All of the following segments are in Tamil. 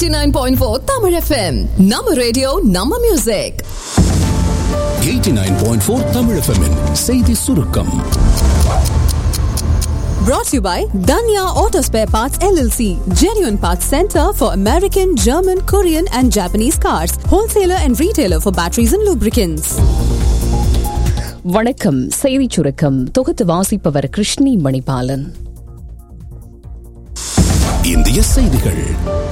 89.4 Tamil FM. நம்ம ரேடியோ நம்ம மியூசிக் 89.4 தமிழ் FM -இன் செய்தி சுருக்கம் brought to you by Danya Auto Spare Parts LLC, genuine parts center for American, German, Korean and Japanese cars, wholesaler and retailer for batteries and lubricants. வணக்கம் செய்திச் சுருக்கம் தொகுத்து வாசிப்பவர் கிருஷ்ணி மணிபாலன் இந்திய செய்திகள்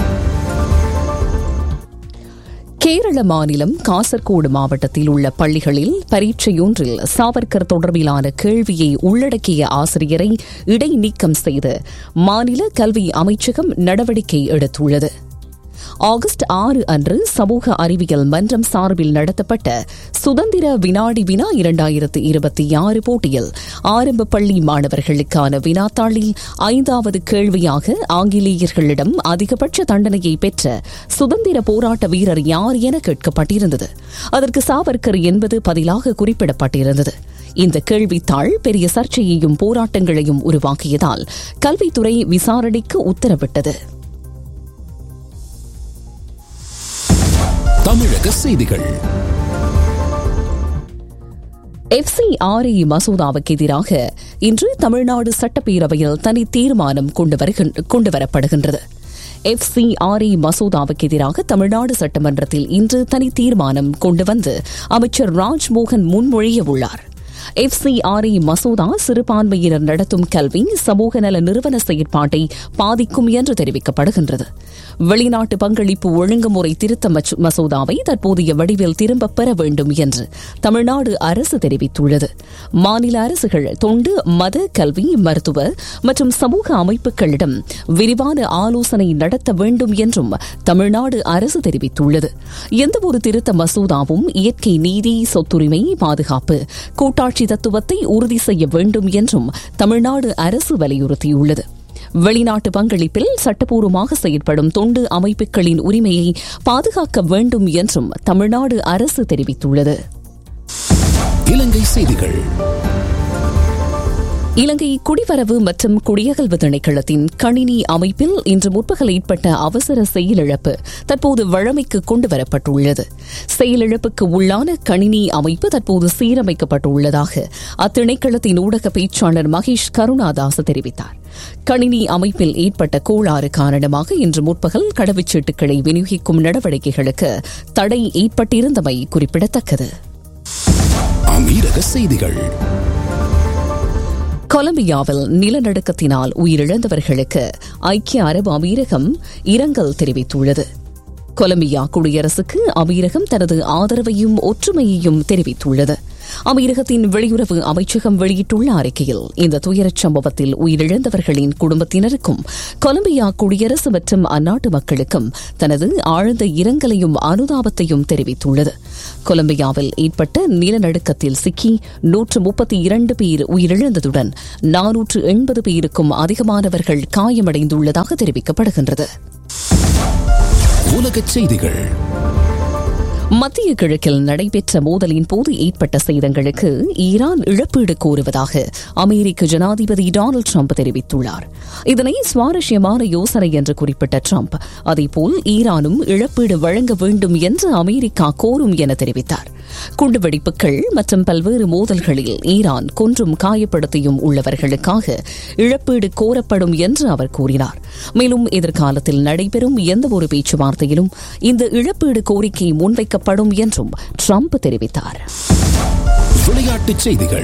கேரள மாநிலம் காசர்கோடு மாவட்டத்தில் உள்ள பள்ளிகளில் பரீட்சையொன்றில் சாவர்கர் தொடர்பிலான கேள்வியை உள்ளடக்கிய ஆசிரியரை இடைநீக்கம் செய்து மாநில கல்வி அமைச்சகம் நடவடிக்கை எடுத்துள்ளது ஆகஸ்ட் ஆறு அன்று சமூக அறிவியல் மன்றம் சார்பில் நடத்தப்பட்ட சுதந்திர வினாடி வினா இரண்டாயிரத்து இருபத்தி ஆறு போட்டியில் ஆரம்ப பள்ளி மாணவர்களுக்கான வினாத்தாளில் ஐந்தாவது கேள்வியாக ஆங்கிலேயர்களிடம் அதிகபட்ச தண்டனையை பெற்ற சுதந்திர போராட்ட வீரர் யார் என கேட்கப்பட்டிருந்தது அதற்கு சாவர்கர் என்பது பதிலாக குறிப்பிடப்பட்டிருந்தது இந்த கேள்வித்தாள் பெரிய சர்ச்சையையும் போராட்டங்களையும் உருவாக்கியதால் கல்வித்துறை விசாரணைக்கு உத்தரவிட்டது தமிழக செய்திகள் எஃப்சிஆர்ஏ மசோதாவுக்கு எதிராக இன்று தமிழ்நாடு சட்டப்பேரவையில் தனி தீர்மானம் கொண்டுவரப்படுகின்றது எஃப்சிஆர்ஏ மசோதாவுக்கு எதிராக தமிழ்நாடு சட்டமன்றத்தில் இன்று தனி தீர்மானம் கொண்டு வந்து அமைச்சர் ராஜ்மோகன் முன்மொழிய உள்ளார் எஃப்சிஆர்ஏ மசோதா சிறுபான்மையினர் நடத்தும் கல்வி சமூக நல நிறுவன செயற்பாட்டை பாதிக்கும் என்று தெரிவிக்கப்படுகின்றது வெளிநாட்டு பங்களிப்பு ஒழுங்குமுறை திருத்த மசோதாவை தற்போதைய வடிவில் திரும்பப் பெற வேண்டும் என்று தமிழ்நாடு அரசு தெரிவித்துள்ளது மாநில அரசுகள் தொண்டு மத கல்வி மருத்துவ மற்றும் சமூக அமைப்புகளிடம் விரிவான ஆலோசனை நடத்த வேண்டும் என்றும் தமிழ்நாடு அரசு தெரிவித்துள்ளது எந்தவொரு திருத்த மசோதாவும் இயற்கை நீதி சொத்துரிமை பாதுகாப்பு கூட்டாட்சி தத்துவத்தை உறுதி செய்ய வேண்டும் என்றும் தமிழ்நாடு அரசு வலியுறுத்தியுள்ளது வெளிநாட்டு பங்களிப்பில் சட்டப்பூர்வமாக செயற்படும் தொண்டு அமைப்புகளின் உரிமையை பாதுகாக்க வேண்டும் என்றும் தமிழ்நாடு அரசு தெரிவித்துள்ளது இலங்கை செய்திகள் இலங்கை குடிவரவு மற்றும் குடியகல்வு திணைக்களத்தின் கணினி அமைப்பில் இன்று முற்பகல் ஏற்பட்ட அவசர செயலிழப்பு தற்போது வழமைக்கு கொண்டுவரப்பட்டுள்ளது செயலிழப்புக்கு உள்ளான கணினி அமைப்பு தற்போது சீரமைக்கப்பட்டுள்ளதாக அத்திணைக்களத்தின் ஊடக பேச்சாளர் மகேஷ் கருணாதாஸ் தெரிவித்தார் கணினி அமைப்பில் ஏற்பட்ட கோளாறு காரணமாக இன்று முற்பகல் கடவுச்சீட்டுகளை விநியோகிக்கும் நடவடிக்கைகளுக்கு தடை ஏற்பட்டிருந்தமை குறிப்பிடத்தக்கது அமீரக செய்திகள் கொலம்பியாவில் நிலநடுக்கத்தினால் உயிரிழந்தவர்களுக்கு ஐக்கிய அரபு அமீரகம் இரங்கல் தெரிவித்துள்ளது கொலம்பியா குடியரசுக்கு அமீரகம் தனது ஆதரவையும் ஒற்றுமையையும் தெரிவித்துள்ளது அமீரகத்தின் வெளியுறவு அமைச்சகம் வெளியிட்டுள்ள அறிக்கையில் இந்த துயரச் சம்பவத்தில் உயிரிழந்தவர்களின் குடும்பத்தினருக்கும் கொலம்பியா குடியரசு மற்றும் அந்நாட்டு மக்களுக்கும் தனது ஆழ்ந்த இரங்கலையும் அனுதாபத்தையும் தெரிவித்துள்ளது கொலம்பியாவில் ஏற்பட்ட நிலநடுக்கத்தில் சிக்கி நூற்று முப்பத்தி இரண்டு பேர் உயிரிழந்ததுடன் நானூற்று எண்பது பேருக்கும் அதிகமானவர்கள் காயமடைந்துள்ளதாக தெரிவிக்கப்படுகின்றது உலகச் செய்திகள் மத்திய கிழக்கில் நடைபெற்ற மோதலின் போது ஏற்பட்ட சேதங்களுக்கு ஈரான் இழப்பீடு கோருவதாக அமெரிக்க ஜனாதிபதி டொனால்டு ட்ரம்ப் தெரிவித்துள்ளார் இதனை சுவாரஸ்யமான யோசனை என்று குறிப்பிட்ட ட்ரம்ப் அதேபோல் ஈரானும் இழப்பீடு வழங்க வேண்டும் என்று அமெரிக்கா கோரும் என தெரிவித்தார் குண்டுவெடிப்புகள் மற்றும் பல்வேறு மோதல்களில் ஈரான் கொன்றும் காயப்படுத்தியும் உள்ளவர்களுக்காக இழப்பீடு கோரப்படும் என்று அவர் கூறினார் மேலும் எதிர்காலத்தில் நடைபெறும் எந்தவொரு பேச்சுவார்த்தையிலும் இந்த இழப்பீடு கோரிக்கை முன்வைக்கப்படும் என்றும் ட்ரம்ப் தெரிவித்தார் விளையாட்டுச் செய்திகள்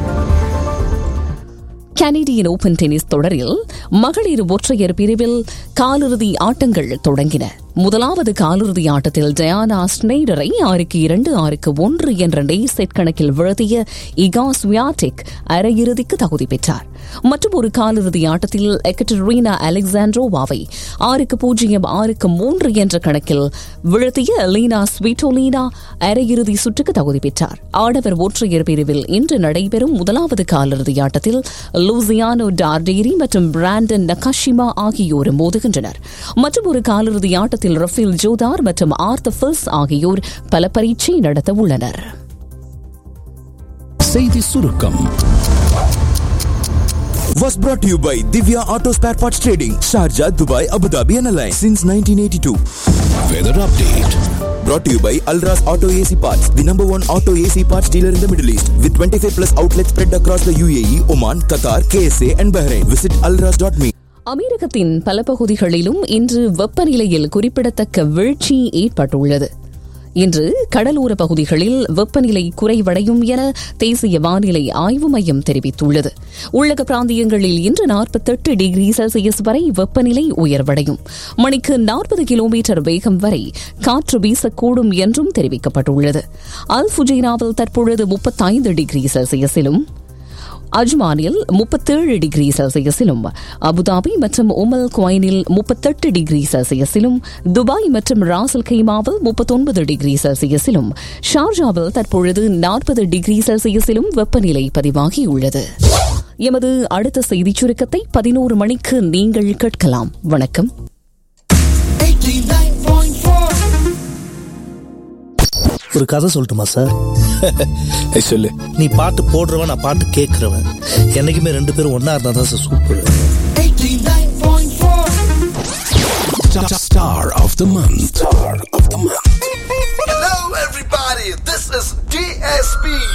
கனடியன் ஓபன் டென்னிஸ் தொடரில் மகளிர் ஒற்றையர் பிரிவில் காலிறுதி ஆட்டங்கள் தொடங்கின முதலாவது காலிறுதி ஆட்டத்தில் டயானா ஸ்னெய்டரை ஆறுக்கு இரண்டு ஆறுக்கு ஒன்று என்ற நெய் செட் கணக்கில் வீழ்த்திய இகா ஸ்வியாட்டிக் அரையிறுதிக்கு தகுதி பெற்றார் மற்றும் ஒரு காலிறுதி ஆட்டத்தில் எக்கட்டரீனா அலெக்சாண்ட்ரோவாவை ஆறுக்கு பூஜ்ஜியம் ஆறுக்கு மூன்று என்ற கணக்கில் வீழ்த்திய லீனா ஸ்வீட்டோலீனா அரையிறுதி சுற்றுக்கு தகுதி பெற்றார் ஆடவர் ஒற்றையர் பிரிவில் இன்று நடைபெறும் முதலாவது காலிறுதி ஆட்டத்தில் லூசியானோ டார்டேரி மற்றும் பிராண்டன் நகாஷிமா ஆகியோரும் மோதுகின்றனர் மற்றும் ஒரு காலிறுதி ஆட்டத்தில் ரஃபேல் ஜோதார் மற்றும் ஆர்த்த ஃபில்ஸ் ஆகியோர் பல பரீட்சை நடத்த உள்ளனர் செய்தி சுருக்கம் was brought to you by Divya Auto Spare Parts Trading, Sharjah, Dubai, Abu Dhabi and Alliance since 1982. Weather update. Brought to you by Alras Auto AC Parts, the number one auto AC parts dealer in the Middle East, with 25 plus outlets spread across the UAE, Oman, Qatar, KSA, and Bahrain. Visit alras.me. அமெரிக்கத்தின் பல பகுதிகளிலும் இன்று வெப்பநிலையில் குறிப்பிடத்தக்க வீழ்ச்சி ஏற்பட்டுள்ளது இன்று கடலோர பகுதிகளில் வெப்பநிலை குறைவடையும் என தேசிய வானிலை ஆய்வு மையம் தெரிவித்துள்ளது உள்ளக பிராந்தியங்களில் இன்று நாற்பத்தெட்டு டிகிரி செல்சியஸ் வரை வெப்பநிலை உயர்வடையும் மணிக்கு நாற்பது கிலோமீட்டர் வேகம் வரை காற்று வீசக்கூடும் என்றும் தெரிவிக்கப்பட்டுள்ளது அல் ஃபுஜைராவில் தற்பொழுது முப்பத்தைந்து டிகிரி செல்சியஸிலும் அஜ்மானில் முப்பத்தேழு டிகிரி செல்சியஸிலும் அபுதாபி மற்றும் உமல் குவைனில் முப்பத்தெட்டு டிகிரி செல்சியஸிலும் துபாய் மற்றும் ராசல் கைமாவில் முப்பத்தொன்பது டிகிரி செல்சியஸிலும் ஷார்ஜாவில் தற்பொழுது நாற்பது டிகிரி செல்சியஸிலும் வெப்பநிலை பதிவாகியுள்ளது எமது அடுத்த செய்திச் சுருக்கத்தை பதினோரு மணிக்கு நீங்கள் கேட்கலாம் வணக்கம் ஒரு கதை சொல்லட்டுமா சார் சொல்லு நீ பாட்டு போடுறவன் நான் பாட்டு கேட்கறவன் என்னைக்குமே ரெண்டு பேரும் ஒன்னா இருந்தா தான் sir super Star of the month. Star of the month. Hello, everybody. This is DSP.